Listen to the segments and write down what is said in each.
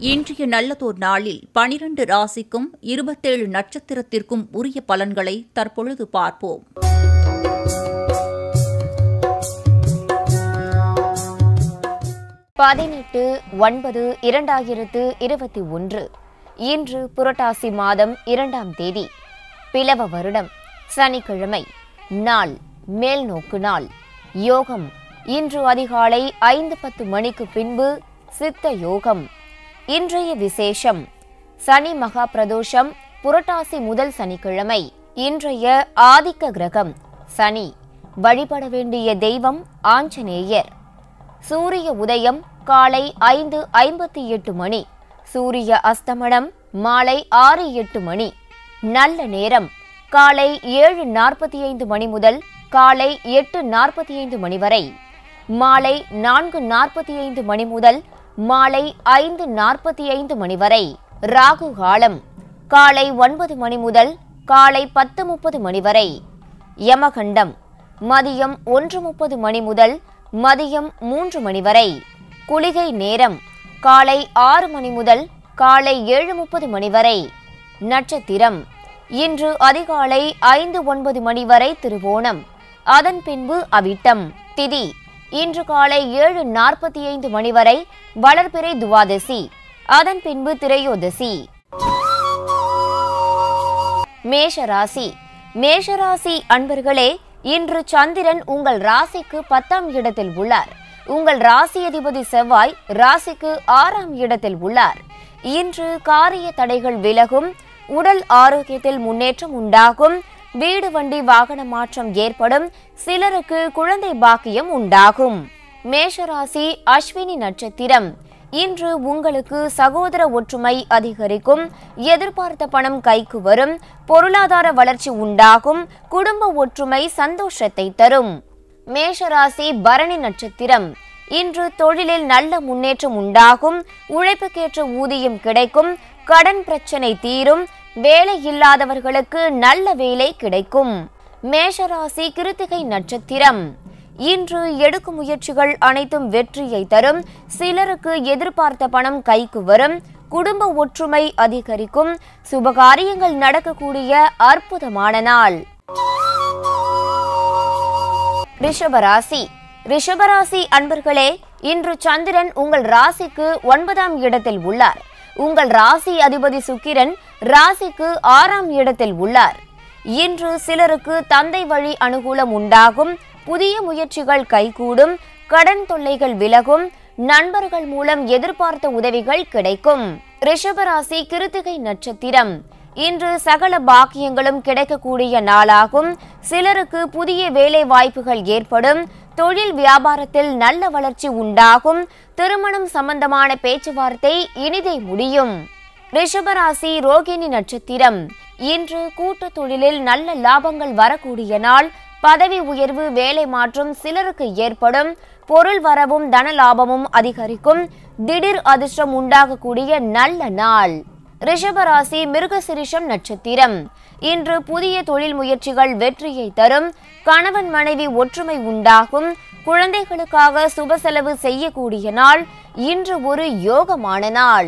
இன்றைய நல்லதோர் நாளில் பனிரண்டு ராசிக்கும் இருபத்தேழு நட்சத்திரத்திற்கும் உரிய பலன்களை தற்பொழுது பார்ப்போம் பதினெட்டு ஒன்பது இரண்டாயிரத்து இருபத்தி ஒன்று இன்று புரட்டாசி மாதம் இரண்டாம் தேதி பிளவ வருடம் சனிக்கிழமை நாள் மேல்நோக்கு நாள் யோகம் இன்று அதிகாலை ஐந்து பத்து மணிக்கு பின்பு சித்த யோகம் இன்றைய விசேஷம் சனி மகா பிரதோஷம் புரட்டாசி முதல் சனிக்கிழமை இன்றைய ஆதிக்க கிரகம் சனி வழிபட வேண்டிய தெய்வம் ஆஞ்சநேயர் சூரிய உதயம் காலை ஐந்து ஐம்பத்தி எட்டு மணி சூரிய அஸ்தமனம் மாலை ஆறு எட்டு மணி நல்ல நேரம் காலை ஏழு நாற்பத்தி ஐந்து மணி முதல் காலை எட்டு நாற்பத்தி ஐந்து மணி வரை மாலை நான்கு நாற்பத்தி ஐந்து மணி முதல் மாலை ஐந்து நாற்பத்தி ஐந்து மணி வரை ராகு காலம் காலை ஒன்பது மணி முதல் காலை பத்து முப்பது மணி வரை யமகண்டம் மதியம் ஒன்று முப்பது மணி முதல் மதியம் மூன்று மணி வரை குளிகை நேரம் காலை ஆறு மணி முதல் காலை ஏழு முப்பது மணி வரை நட்சத்திரம் இன்று அதிகாலை ஐந்து ஒன்பது மணி வரை திருவோணம் அதன் பின்பு அவிட்டம் திதி இன்று காலை ஏழு நாற்பத்தி ஐந்து மணி வரை வளர்பிறை துவாதசி அதன் பின்பு திரையோதசி மேஷராசி மேஷராசி அன்பர்களே இன்று சந்திரன் உங்கள் ராசிக்கு பத்தாம் இடத்தில் உள்ளார் உங்கள் ராசி அதிபதி செவ்வாய் ராசிக்கு ஆறாம் இடத்தில் உள்ளார் இன்று காரிய தடைகள் விலகும் உடல் ஆரோக்கியத்தில் முன்னேற்றம் உண்டாகும் வீடு வண்டி வாகன மாற்றம் ஏற்படும் சிலருக்கு குழந்தை பாக்கியம் உண்டாகும் மேஷராசி அஸ்வினி நட்சத்திரம் இன்று உங்களுக்கு சகோதர ஒற்றுமை அதிகரிக்கும் எதிர்பார்த்த பணம் கைக்கு வரும் பொருளாதார வளர்ச்சி உண்டாகும் குடும்ப ஒற்றுமை சந்தோஷத்தை தரும் மேஷராசி பரணி நட்சத்திரம் இன்று தொழிலில் நல்ல முன்னேற்றம் உண்டாகும் உழைப்புக்கேற்ற ஊதியம் கிடைக்கும் கடன் பிரச்சனை தீரும் வேலை இல்லாதவர்களுக்கு நல்ல வேலை கிடைக்கும் மேஷராசி கிருத்திகை நட்சத்திரம் இன்று எடுக்கும் முயற்சிகள் அனைத்தும் வெற்றியை தரும் சிலருக்கு எதிர்பார்த்த பணம் கைக்கு வரும் குடும்ப ஒற்றுமை அதிகரிக்கும் சுபகாரியங்கள் நடக்கக்கூடிய அற்புதமான நாள் ரிஷபராசி ரிஷபராசி அன்பர்களே இன்று சந்திரன் உங்கள் ராசிக்கு ஒன்பதாம் இடத்தில் உள்ளார் உங்கள் ராசி அதிபதி சுக்கிரன் ராசிக்கு ஆறாம் இடத்தில் உள்ளார் இன்று சிலருக்கு தந்தை வழி அனுகூலம் உண்டாகும் புதிய முயற்சிகள் கைகூடும் கடன் தொல்லைகள் விலகும் நண்பர்கள் மூலம் எதிர்பார்த்த உதவிகள் கிடைக்கும் ரிஷபராசி கிருத்திகை நட்சத்திரம் இன்று சகல பாக்கியங்களும் கிடைக்கக்கூடிய நாளாகும் சிலருக்கு புதிய வேலை வாய்ப்புகள் ஏற்படும் தொழில் வியாபாரத்தில் நல்ல வளர்ச்சி உண்டாகும் திருமணம் சம்பந்தமான பேச்சுவார்த்தை இனிதை முடியும் ரிஷபராசி ரோகிணி நட்சத்திரம் இன்று கூட்டு தொழிலில் நல்ல லாபங்கள் வரக்கூடிய நாள் பதவி உயர்வு வேலை மாற்றம் சிலருக்கு ஏற்படும் பொருள் வரவும் தன லாபமும் அதிகரிக்கும் திடீர் அதிர்ஷ்டம் உண்டாகக்கூடிய நல்ல நாள் ரிஷபராசி மிருகசிரிஷம் நட்சத்திரம் இன்று புதிய தொழில் முயற்சிகள் வெற்றியை தரும் கணவன் மனைவி ஒற்றுமை உண்டாகும் குழந்தைகளுக்காக சுப செலவு செய்யக்கூடிய நாள் இன்று ஒரு யோகமான நாள்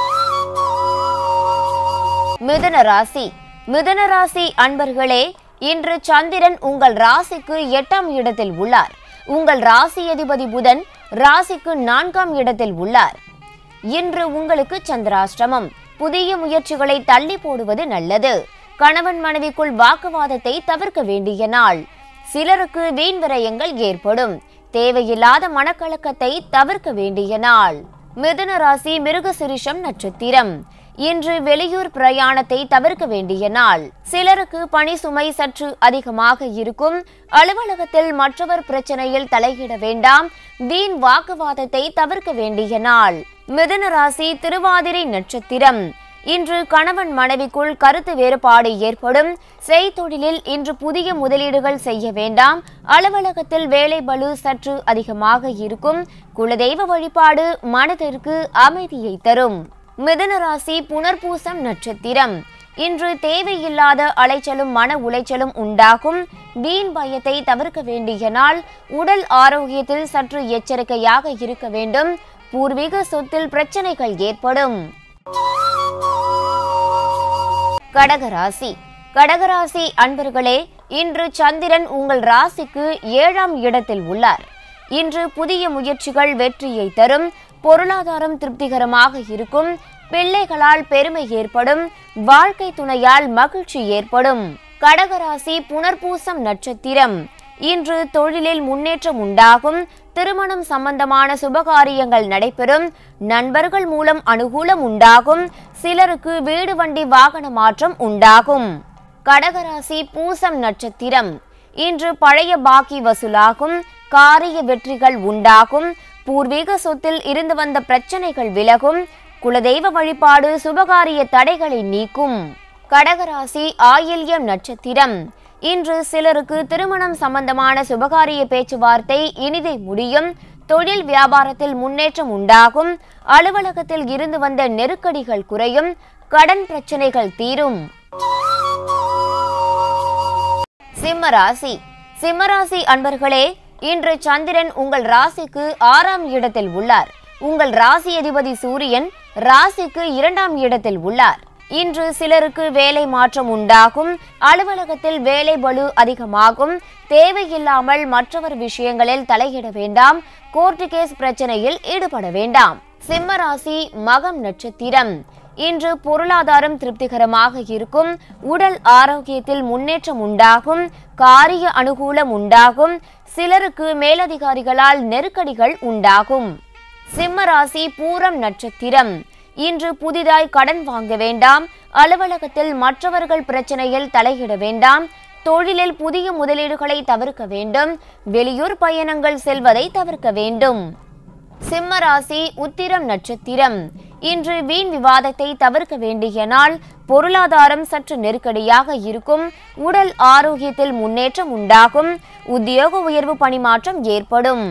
மிதுன ராசி மிதுன ராசி அன்பர்களே இன்று சந்திரன் உங்கள் ராசிக்கு எட்டாம் இடத்தில் உள்ளார் உங்கள் ராசி அதிபதி புதன் ராசிக்கு நான்காம் இடத்தில் உள்ளார் இன்று உங்களுக்கு சந்திராஷ்டமம் புதிய முயற்சிகளை தள்ளி போடுவது நல்லது கணவன் மனைவிக்குள் வாக்குவாதத்தை தவிர்க்க வேண்டிய நாள் சிலருக்கு வீண் விரயங்கள் ஏற்படும் தேவையில்லாத மனக்கலக்கத்தை தவிர்க்க வேண்டிய நாள் மிதுன ராசி மிருகசிரிஷம் நட்சத்திரம் இன்று வெளியூர் பிரயாணத்தை தவிர்க்க வேண்டிய நாள் சிலருக்கு பணி சுமை சற்று அதிகமாக இருக்கும் அலுவலகத்தில் மற்றவர் பிரச்சனையில் தலையிட வேண்டாம் வீண் வாக்குவாதத்தை தவிர்க்க வேண்டிய நாள் மிதுன ராசி திருவாதிரை நட்சத்திரம் இன்று கணவன் மனைவிக்குள் கருத்து வேறுபாடு ஏற்படும் செய்தொழிலில் இன்று புதிய முதலீடுகள் செய்ய வேண்டாம் அலுவலகத்தில் வேலை பளு சற்று அதிகமாக இருக்கும் குலதெய்வ வழிபாடு மனதிற்கு அமைதியை தரும் மிதுன ராசி புனர்பூசம் நட்சத்திரம் இன்று தேவையில்லாத அலைச்சலும் மன உளைச்சலும் உண்டாகும் வீண் பயத்தை தவிர்க்க வேண்டிய நாள் உடல் ஆரோக்கியத்தில் சற்று எச்சரிக்கையாக இருக்க வேண்டும் பூர்வீக சொத்தில் பிரச்சனைகள் ஏற்படும் கடகராசி கடகராசி அன்பர்களே இன்று சந்திரன் உங்கள் ராசிக்கு ஏழாம் இடத்தில் உள்ளார் இன்று புதிய முயற்சிகள் வெற்றியை தரும் பொருளாதாரம் திருப்திகரமாக இருக்கும் பிள்ளைகளால் பெருமை ஏற்படும் வாழ்க்கை துணையால் மகிழ்ச்சி ஏற்படும் கடகராசி புனர்பூசம் நட்சத்திரம் இன்று தொழிலில் முன்னேற்றம் உண்டாகும் திருமணம் சம்பந்தமான சுபகாரியங்கள் நடைபெறும் நண்பர்கள் மூலம் அனுகூலம் உண்டாகும் சிலருக்கு வீடு வண்டி வாகன மாற்றம் உண்டாகும் கடகராசி பூசம் நட்சத்திரம் இன்று பழைய பாக்கி வசூலாகும் காரிய வெற்றிகள் உண்டாகும் பூர்வீக சொத்தில் இருந்து வந்த பிரச்சனைகள் விலகும் குலதெய்வ வழிபாடு சுபகாரிய தடைகளை நீக்கும் கடகராசி ஆயில்யம் நட்சத்திரம் இன்று சிலருக்கு திருமணம் சம்பந்தமான சுபகாரிய பேச்சுவார்த்தை இனிதை முடியும் தொழில் வியாபாரத்தில் முன்னேற்றம் உண்டாகும் அலுவலகத்தில் இருந்து வந்த நெருக்கடிகள் குறையும் கடன் பிரச்சனைகள் தீரும் சிம்மராசி சிம்மராசி அன்பர்களே இன்று சந்திரன் உங்கள் ராசிக்கு ஆறாம் இடத்தில் உள்ளார் உங்கள் ராசி அதிபதி சூரியன் ராசிக்கு இரண்டாம் இடத்தில் உள்ளார் இன்று சிலருக்கு வேலை மாற்றம் உண்டாகும் அலுவலகத்தில் வேலை பளு அதிகமாகும் தேவையில்லாமல் மற்றவர் விஷயங்களில் தலையிட வேண்டாம் கோர்ட்டு கேஸ் பிரச்சனையில் ஈடுபட வேண்டாம் சிம்மராசி மகம் நட்சத்திரம் இன்று பொருளாதாரம் திருப்திகரமாக இருக்கும் உடல் ஆரோக்கியத்தில் முன்னேற்றம் உண்டாகும் காரிய அனுகூலம் உண்டாகும் சிலருக்கு மேலதிகாரிகளால் நெருக்கடிகள் உண்டாகும் சிம்மராசி பூரம் நட்சத்திரம் இன்று புதிதாய் கடன் வாங்க வேண்டாம் அலுவலகத்தில் மற்றவர்கள் பிரச்சனையில் தலையிட வேண்டாம் தொழிலில் புதிய முதலீடுகளை தவிர்க்க வேண்டும் வெளியூர் பயணங்கள் செல்வதை தவிர்க்க வேண்டும் சிம்மராசி உத்திரம் நட்சத்திரம் இன்று வீண் விவாதத்தை தவிர்க்க வேண்டிய நாள் பொருளாதாரம் சற்று நெருக்கடியாக இருக்கும் உடல் ஆரோக்கியத்தில் முன்னேற்றம் உண்டாகும் உத்தியோக உயர்வு பணிமாற்றம் ஏற்படும்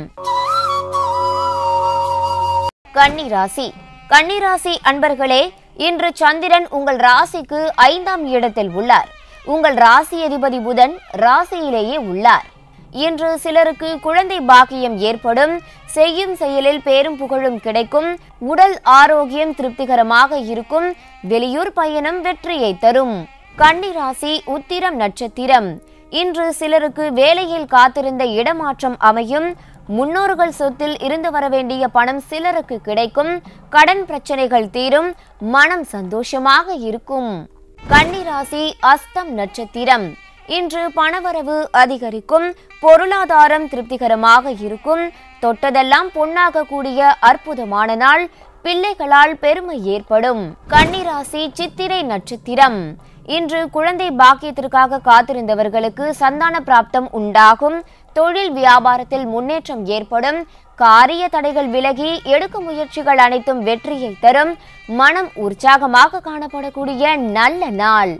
கன்னிராசி கன்னிராசி அன்பர்களே இன்று சந்திரன் உங்கள் ராசிக்கு ஐந்தாம் இடத்தில் உள்ளார் உங்கள் ராசி அதிபதி புதன் ராசியிலேயே உள்ளார் இன்று சிலருக்கு குழந்தை பாக்கியம் ஏற்படும் செய்யும் செயலில் பேரும் புகழும் கிடைக்கும் உடல் ஆரோக்கியம் திருப்திகரமாக இருக்கும் வெளியூர் பயணம் வெற்றியை தரும் கன்னிராசி உத்திரம் நட்சத்திரம் இன்று சிலருக்கு வேலையில் காத்திருந்த இடமாற்றம் அமையும் முன்னோர்கள் சொத்தில் இருந்து வர வேண்டிய பணம் சிலருக்கு கிடைக்கும் கடன் பிரச்சனைகள் தீரும் மனம் சந்தோஷமாக இருக்கும் கன்னிராசி அஸ்தம் நட்சத்திரம் இன்று பணவரவு அதிகரிக்கும் பொருளாதாரம் திருப்திகரமாக இருக்கும் தொட்டதெல்லாம் பொன்னாக கூடிய அற்புதமான நாள் பிள்ளைகளால் பெருமை ஏற்படும் கன்னிராசி சித்திரை நட்சத்திரம் இன்று குழந்தை பாக்கியத்திற்காக காத்திருந்தவர்களுக்கு சந்தான பிராப்தம் உண்டாகும் தொழில் வியாபாரத்தில் முன்னேற்றம் ஏற்படும் காரிய தடைகள் விலகி எடுக்கும் முயற்சிகள் அனைத்தும் வெற்றியை தரும் மனம் உற்சாகமாக காணப்படக்கூடிய நல்ல நாள்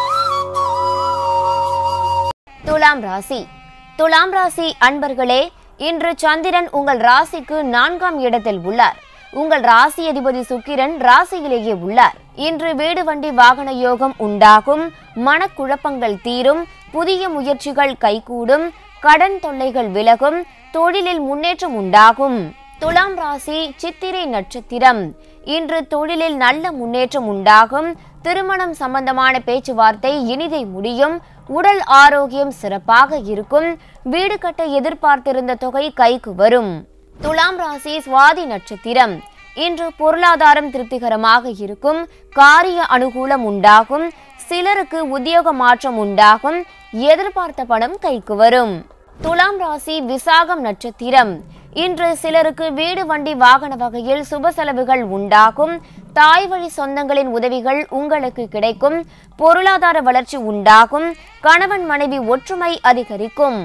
துலாம் ராசி துலாம் ராசி அன்பர்களே இன்று சந்திரன் உங்கள் ராசிக்கு நான்காம் இடத்தில் உள்ளார் உங்கள் ராசி அதிபதி சுக்கிரன் ராசியிலேயே உள்ளார் இன்று வீடு வண்டி வாகன யோகம் உண்டாகும் மனக்குழப்பங்கள் தீரும் புதிய முயற்சிகள் கைகூடும் கடன் தொல்லைகள் விலகும் தொழிலில் முன்னேற்றம் உண்டாகும் துலாம் ராசி சித்திரை நட்சத்திரம் இன்று தொழிலில் நல்ல முன்னேற்றம் உண்டாகும் திருமணம் சம்பந்தமான பேச்சுவார்த்தை இனிதை முடியும் உடல் ஆரோக்கியம் சிறப்பாக இருக்கும் வீடு கட்ட எதிர்பார்த்திருந்த தொகை கைக்கு வரும் துலாம் ராசி சுவாதி நட்சத்திரம் இன்று பொருளாதாரம் திருப்திகரமாக இருக்கும் காரிய அனுகூலம் உண்டாகும் சிலருக்கு உத்தியோக மாற்றம் உண்டாகும் எதிர்பார்த்த பணம் கைக்கு வரும் துலாம் ராசி விசாகம் நட்சத்திரம் இன்று சிலருக்கு வீடு வண்டி வாகன வகையில் சுப செலவுகள் உண்டாகும் தாய் வழி சொந்தங்களின் உதவிகள் உங்களுக்கு கிடைக்கும் பொருளாதார வளர்ச்சி உண்டாகும் கணவன் மனைவி ஒற்றுமை அதிகரிக்கும்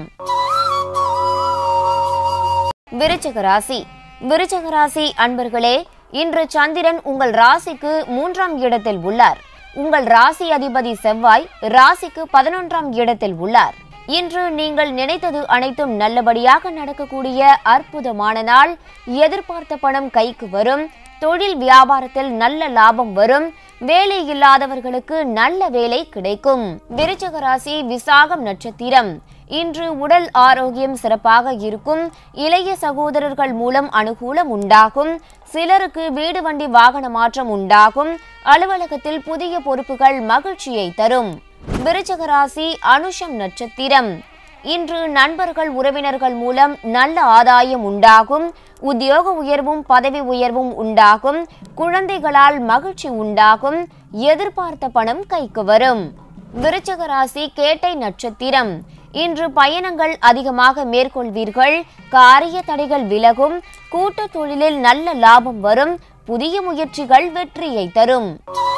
விருச்சக ராசி விருச்சக ராசி அன்பர்களே இன்று சந்திரன் உங்கள் ராசிக்கு மூன்றாம் இடத்தில் உள்ளார் உங்கள் ராசி அதிபதி செவ்வாய் ராசிக்கு பதினொன்றாம் இடத்தில் உள்ளார் இன்று நீங்கள் நினைத்தது அனைத்தும் நல்லபடியாக நடக்கக்கூடிய அற்புதமான நாள் எதிர்பார்த்த பணம் கைக்கு வரும் தொழில் வியாபாரத்தில் நல்ல லாபம் வரும் வேலை இல்லாதவர்களுக்கு நல்ல வேலை கிடைக்கும் விருச்சக ராசி விசாகம் நட்சத்திரம் இன்று உடல் ஆரோக்கியம் சிறப்பாக இருக்கும் இளைய சகோதரர்கள் மூலம் அனுகூலம் உண்டாகும் சிலருக்கு வீடு வண்டி வாகன மாற்றம் உண்டாகும் அலுவலகத்தில் புதிய பொறுப்புகள் மகிழ்ச்சியை தரும் விருச்சக ராசி அனுஷம் நட்சத்திரம் இன்று நண்பர்கள் உறவினர்கள் மூலம் நல்ல ஆதாயம் உண்டாகும் உத்தியோக உயர்வும் பதவி உயர்வும் உண்டாகும் குழந்தைகளால் மகிழ்ச்சி உண்டாகும் எதிர்பார்த்த பணம் கைக்கு வரும் விருச்சக ராசி கேட்டை நட்சத்திரம் இன்று பயணங்கள் அதிகமாக மேற்கொள்வீர்கள் காரிய தடைகள் விலகும் கூட்டு தொழிலில் நல்ல லாபம் வரும் புதிய முயற்சிகள் வெற்றியை தரும்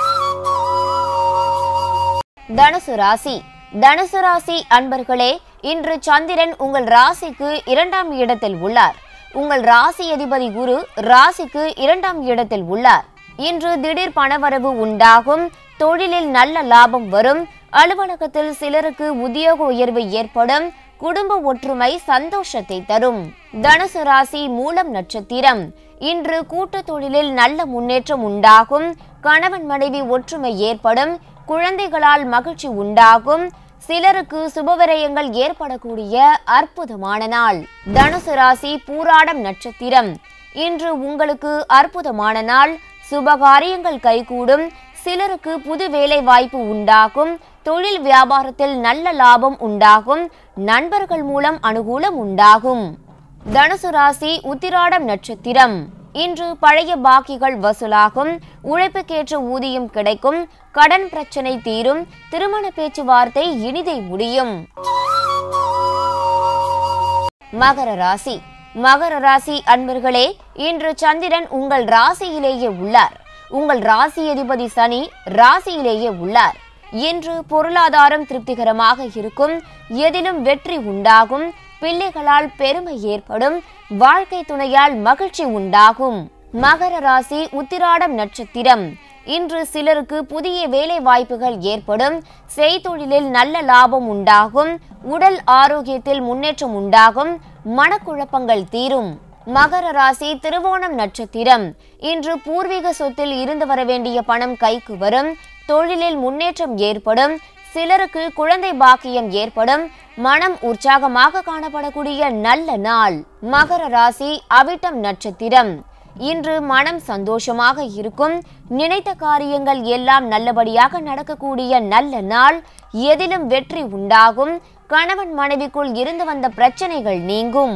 தனுசு ராசி தனுசு ராசி அன்பர்களே இன்று சந்திரன் உங்கள் ராசிக்கு இரண்டாம் இடத்தில் உள்ளார் உங்கள் ராசி அதிபதி குரு ராசிக்கு இரண்டாம் இடத்தில் உள்ளார் இன்று திடீர் பணவரவு உண்டாகும் தொழிலில் நல்ல லாபம் வரும் அலுவலகத்தில் சிலருக்கு உத்தியோக உயர்வு ஏற்படும் குடும்ப ஒற்றுமை சந்தோஷத்தை தரும் தனுசு ராசி மூலம் நட்சத்திரம் இன்று கூட்டு தொழிலில் நல்ல முன்னேற்றம் உண்டாகும் கணவன் மனைவி ஒற்றுமை ஏற்படும் குழந்தைகளால் மகிழ்ச்சி உண்டாகும் சிலருக்கு சுபவிரயங்கள் ஏற்படக்கூடிய அற்புதமான நாள் தனுசு ராசி பூராடம் நட்சத்திரம் இன்று உங்களுக்கு அற்புதமான நாள் சுபகாரியங்கள் கைகூடும் சிலருக்கு புது வேலை வாய்ப்பு உண்டாகும் தொழில் வியாபாரத்தில் நல்ல லாபம் உண்டாகும் நண்பர்கள் மூலம் அனுகூலம் உண்டாகும் தனுசு ராசி உத்திராடம் நட்சத்திரம் இன்று பழைய பாக்கிகள் வசூலாகும் உழைப்புக்கேற்ற ஊதியம் கிடைக்கும் கடன் பிரச்சனை தீரும் திருமண பேச்சுவார்த்தை இனிதை முடியும் மகர ராசி மகர ராசி அன்பர்களே இன்று சந்திரன் உங்கள் ராசியிலேயே உள்ளார் உங்கள் ராசி அதிபதி சனி ராசியிலேயே உள்ளார் இன்று பொருளாதாரம் திருப்திகரமாக இருக்கும் எதிலும் வெற்றி உண்டாகும் பிள்ளைகளால் பெருமை ஏற்படும் வாழ்க்கை துணையால் மகிழ்ச்சி உண்டாகும் மகர ராசி உத்திராடம் நட்சத்திரம் இன்று சிலருக்கு புதிய வேலை வாய்ப்புகள் ஏற்படும் செய்தொழிலில் நல்ல லாபம் உண்டாகும் உடல் ஆரோக்கியத்தில் முன்னேற்றம் உண்டாகும் மனக்குழப்பங்கள் தீரும் மகர ராசி திருவோணம் நட்சத்திரம் இன்று பூர்வீக சொத்தில் இருந்து வர வேண்டிய பணம் கைக்கு வரும் தொழிலில் முன்னேற்றம் ஏற்படும் சிலருக்கு குழந்தை பாக்கியம் ஏற்படும் மனம் உற்சாகமாக காணப்படக்கூடிய நல்ல நாள் மகர ராசி அவிட்டம் நட்சத்திரம் இன்று மனம் சந்தோஷமாக இருக்கும் நினைத்த காரியங்கள் எல்லாம் நல்லபடியாக நடக்கக்கூடிய நல்ல நாள் எதிலும் வெற்றி உண்டாகும் கணவன் மனைவிக்குள் இருந்து வந்த பிரச்சனைகள் நீங்கும்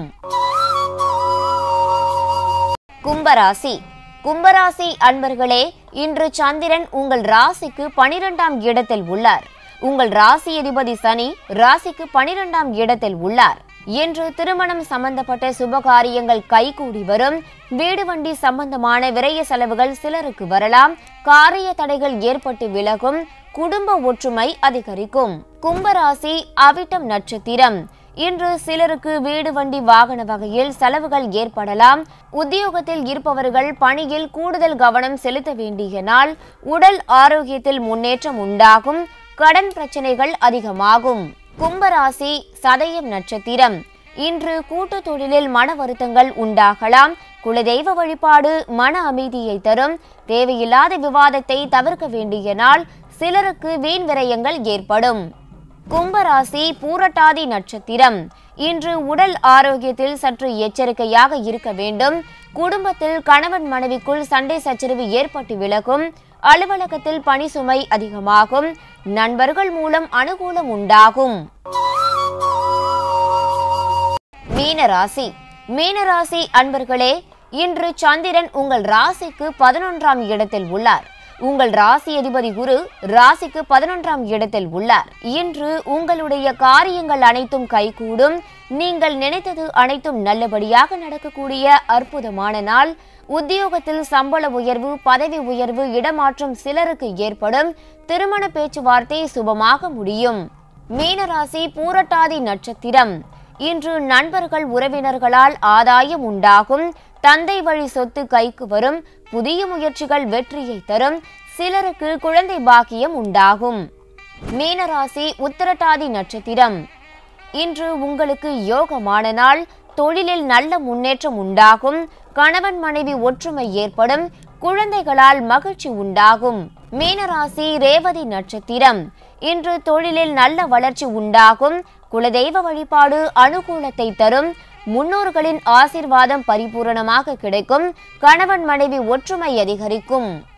கும்பராசி கும்பராசி அன்பர்களே இன்று சந்திரன் உங்கள் ராசிக்கு பனிரெண்டாம் இடத்தில் உள்ளார் உங்கள் ராசி அதிபதி சனி ராசிக்கு பனிரெண்டாம் இடத்தில் உள்ளார் இன்று திருமணம் சம்பந்தப்பட்ட சுபகாரியங்கள் கைகூடி வரும் வீடு வண்டி சம்பந்தமான விரய செலவுகள் சிலருக்கு வரலாம் காரிய தடைகள் ஏற்பட்டு விலகும் குடும்ப ஒற்றுமை அதிகரிக்கும் கும்பராசி அவிட்டம் நட்சத்திரம் இன்று சிலருக்கு வீடு வண்டி வாகன வகையில் செலவுகள் ஏற்படலாம் உத்தியோகத்தில் இருப்பவர்கள் பணியில் கூடுதல் கவனம் செலுத்த வேண்டிய நாள் உடல் ஆரோக்கியத்தில் முன்னேற்றம் உண்டாகும் கடன் பிரச்சனைகள் அதிகமாகும் கும்பராசி சதயம் நட்சத்திரம் இன்று கூட்டு தொழிலில் மன வருத்தங்கள் உண்டாகலாம் குலதெய்வ வழிபாடு மன அமைதியை தரும் தேவையில்லாத விவாதத்தை தவிர்க்க வேண்டிய நாள் சிலருக்கு வீண் விரயங்கள் ஏற்படும் கும்பராசி பூரட்டாதி நட்சத்திரம் இன்று உடல் ஆரோக்கியத்தில் சற்று எச்சரிக்கையாக இருக்க வேண்டும் குடும்பத்தில் கணவன் மனைவிக்குள் சண்டை சச்சரவு ஏற்பட்டு விலகும் அலுவலகத்தில் பணி சுமை அதிகமாகும் நண்பர்கள் மூலம் அனுகூலம் உண்டாகும் மீனராசி மீனராசி அன்பர்களே இன்று சந்திரன் உங்கள் ராசிக்கு பதினொன்றாம் இடத்தில் உள்ளார் உங்கள் ராசி அதிபதி குரு ராசிக்கு பதினொன்றாம் இடத்தில் உள்ளார் இன்று உங்களுடைய காரியங்கள் அனைத்தும் கைகூடும் நீங்கள் நினைத்தது அனைத்தும் நல்லபடியாக நடக்கக்கூடிய அற்புதமான நாள் உத்தியோகத்தில் சம்பள உயர்வு பதவி உயர்வு இடமாற்றம் சிலருக்கு ஏற்படும் திருமண பேச்சுவார்த்தை சுபமாக முடியும் மீனராசி பூரட்டாதி நட்சத்திரம் இன்று நண்பர்கள் உறவினர்களால் ஆதாயம் உண்டாகும் தந்தை வழி சொத்து கைக்கு வரும் புதிய முயற்சிகள் வெற்றியை தரும் சிலருக்கு குழந்தை பாக்கியம் உண்டாகும் மீனராசி உத்திரட்டாதி நட்சத்திரம் இன்று உங்களுக்கு யோகமான நாள் தொழிலில் நல்ல முன்னேற்றம் உண்டாகும் கணவன் மனைவி ஒற்றுமை ஏற்படும் குழந்தைகளால் மகிழ்ச்சி உண்டாகும் மீனராசி ரேவதி நட்சத்திரம் இன்று தொழிலில் நல்ல வளர்ச்சி உண்டாகும் குலதெய்வ வழிபாடு அனுகூலத்தை தரும் முன்னோர்களின் ஆசிர்வாதம் பரிபூரணமாக கிடைக்கும் கணவன் மனைவி ஒற்றுமை அதிகரிக்கும்